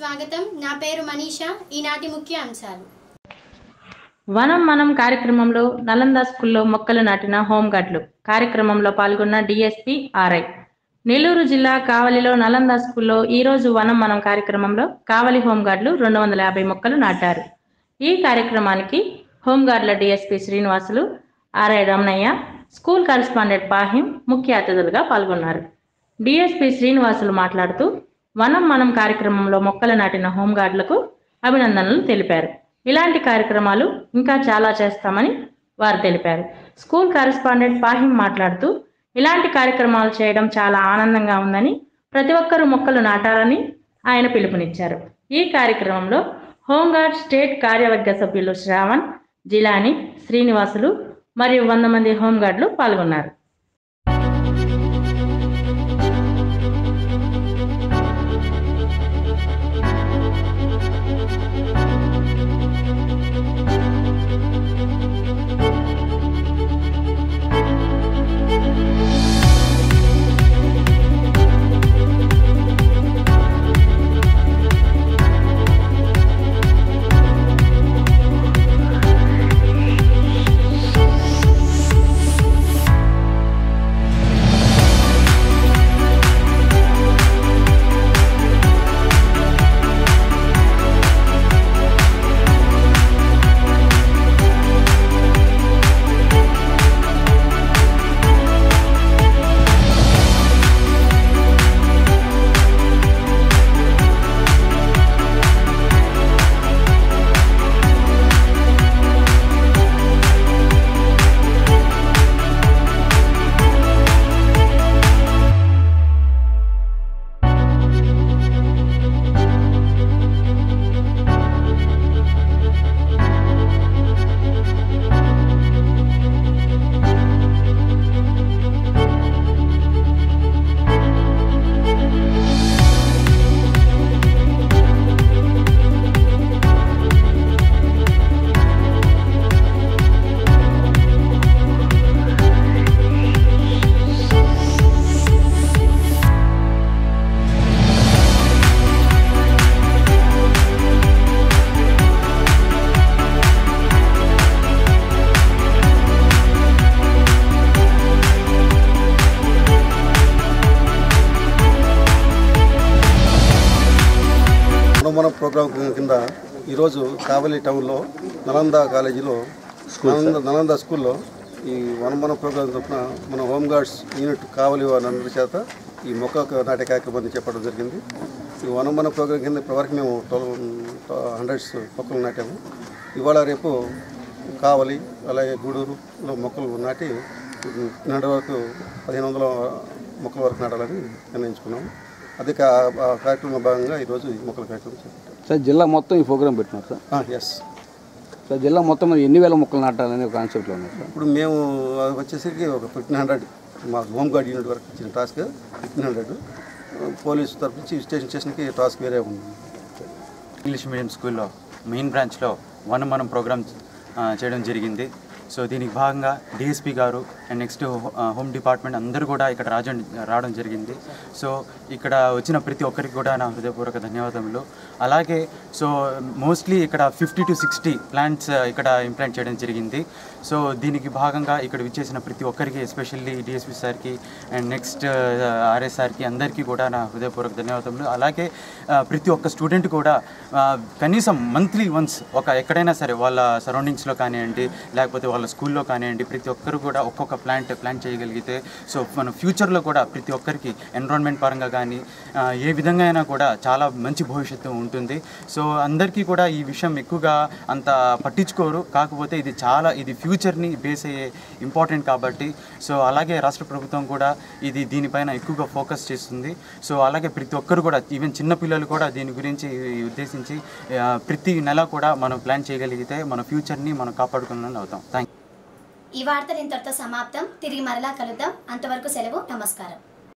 స్వాగతం నా పేరు మనీషా ఈనాటి ముఖ్య అంశాలు వనం మనం కార్యక్రమంలో నలంద స్కూల్లో మొక్కలు నాటిన హోంగార్డులు కార్యక్రమంలో పాల్గొన్న డిఎస్పి ఆర్ఐ నెల్లూరు జిల్లా కావలిలో నలంద స్కూల్లో ఈ రోజు వనం మనం కార్యక్రమంలో కావలి హోంగార్డులు రెండు వందల యాభై మొక్కలు నాటారు ఈ కార్యక్రమానికి హోంగార్డుల DSP Srinivasulu RI Ramanaiah school correspondent పాహిం ముఖ్య అతిథులుగా పాల్గొన్నారు డిఎస్పి శ్రీనివాసులు మాట్లాడుతూ వనం మనం కార్యక్రమంలో మొక్కలు నాటిన హోంగార్డులకు అభినందనలు తెలిపారు ఇలాంటి కార్యక్రమాలు ఇంకా చాలా చేస్తామని వారు తెలిపారు స్కూల్ కరెస్పాండెంట్ పాహిం మాట్లాడుతూ ఇలాంటి కార్యక్రమాలు చేయడం చాలా ఆనందంగా ఉందని ప్రతి ఒక్కరూ మొక్కలు నాటాలని ఆయన పిలుపునిచ్చారు ఈ కార్యక్రమంలో హోంగార్డ్ స్టేట్ కార్యవర్గ సభ్యులు శ్రావణ్ జిలాని శ్రీనివాసులు మరియు వంద మంది హోంగార్డులు పాల్గొన్నారు మన ప్రోగ్రాం కింద ఈరోజు కావలి టౌన్లో నలంద కాలేజీలో నలంద నలంద స్కూల్లో ఈ వనమన ప్రోగ్రాం తరఫున మన హోమ్ గార్డ్స్ యూనిట్ కావలి వారందరి చేత ఈ మొక్క నాటే కార్యక్రమాన్ని చెప్పడం జరిగింది ఈ వనమన ప్రోగ్రాం కింద ఇప్పటివరకు మేము ట్వెల్వ్ హండ్రెడ్స్ మొక్కలు నాటాము ఇవాళ రేపు కావలి అలాగే గూడూరులో మొక్కలు నాటి నాటి వరకు పదిహేను వందల మొక్కల వరకు నాటాలని నిర్ణయించుకున్నాము అది కా- ఆ కార్యక్రమంలో భాగంగా ఈరోజు ఈ మొక్కల కార్యక్రమం చేపట్టాం సార్ జిల్లా మొత్తం ఈ ప్రోగ్రామ్ పెట్టినారు సార్ ఎస్ సార్ జిల్లా మొత్తం మరి ఎన్ని వేల మొక్కలు నాటాలనే ఒక కాన్సెప్ట్లో ఉన్నారు సార్ ఇప్పుడు మేము అది వచ్చేసరికి ఒక ఫిఫ్టీన్ హండ్రెడ్ మా హోమ్ గార్డ్ యూనిట్ వరకు ఇచ్చిన టాస్క్ ఫిఫ్టీన్ హండ్రెడ్ పోలీసు తరఫు నుంచి స్టేషన్ స్టేషన్కి టాస్క్ వేరే ఉంది ఇంగ్లీష్ మీడియం స్కూల్లో మెయిన్ బ్రాంచ్లో వన్ మనం ప్రోగ్రామ్ ఆ, చేయడం జరిగింది సో దీనికి భాగంగా డిఎస్పి గారు అండ్ నెక్స్ట్ హోమ్ డిపార్ట్మెంట్ అందరూ కూడా ఇక్కడ రాజం రావడం జరిగింది సో ఇక్కడ వచ్చిన ప్రతి ఒక్కరికి కూడా నా హృదయపూర్వక ధన్యవాదములు అలాగే సో మోస్ట్లీ ఇక్కడ ఫిఫ్టీ టు సిక్స్టీ ప్లాంట్స్ ఇక్కడ ఇంప్లాంట్ చేయడం జరిగింది సో దీనికి భాగంగా ఇక్కడ విచ్చేసిన ప్రతి ఒక్కరికి ఎస్పెషల్లీ డిఎస్పి సార్కి అండ్ నెక్స్ట్ ఆర్ఎస్ సార్కి అందరికీ కూడా నా హృదయపూర్వక ధన్యవాదములు అలాగే ఆ, ప్రతి ఒక్క స్టూడెంట్ కూడా ఆ, కనీసం మంత్లీ వన్స్ ఒక ఎక్కడైనా సరే వాళ్ళ సరౌండింగ్స్లో కానివ్వండి లేకపోతే వాళ్ళ స్కూల్లో కానివ్వండి ప్రతి ఒక్కరు కూడా ఒక్కొక్క ప్లాంట్ ప్లాంట్ చేయగలిగితే సో మన ఫ్యూచర్లో కూడా ప్రతి ఒక్కరికి ఎన్విరాన్మెంట్ పరంగా కానీ ఆ, ఏ విధంగా అయినా కూడా చాలా మంచి భవిష్యత్తు ఉంటుంది సో అందరికీ కూడా ఈ విషయం ఎక్కువగా అంత పట్టించుకోరు కాకపోతే ఇది చాలా ఇది ఫ్యూచర్ని బేస్ అయ్యే ఇంపార్టెంట్ కాబట్టి సో అలాగే రాష్ట్ర ప్రభుత్వం కూడా ఇది దీనిపైన ఎక్కువగా ఫోకస్ చేస్తుంది సో అలాగే ప్రతి ఒక్కరు కూడా ఈవెన్ చిన్న పిల్లలు కూడా దీని గురించి ఉద్దేశించి ఆ, ప్రతి నెల కూడా మనం ప్లాన్ చేయగలిగితే మన ఫ్యూచర్ని మనం కాపాడుకున్న అవుతాం థ్యాంక్ ఈ వార్తలు ఇంతటితో సమాప్తం తిరిగి మరలా కలుద్దాం అంతవరకు సెలవు నమస్కారం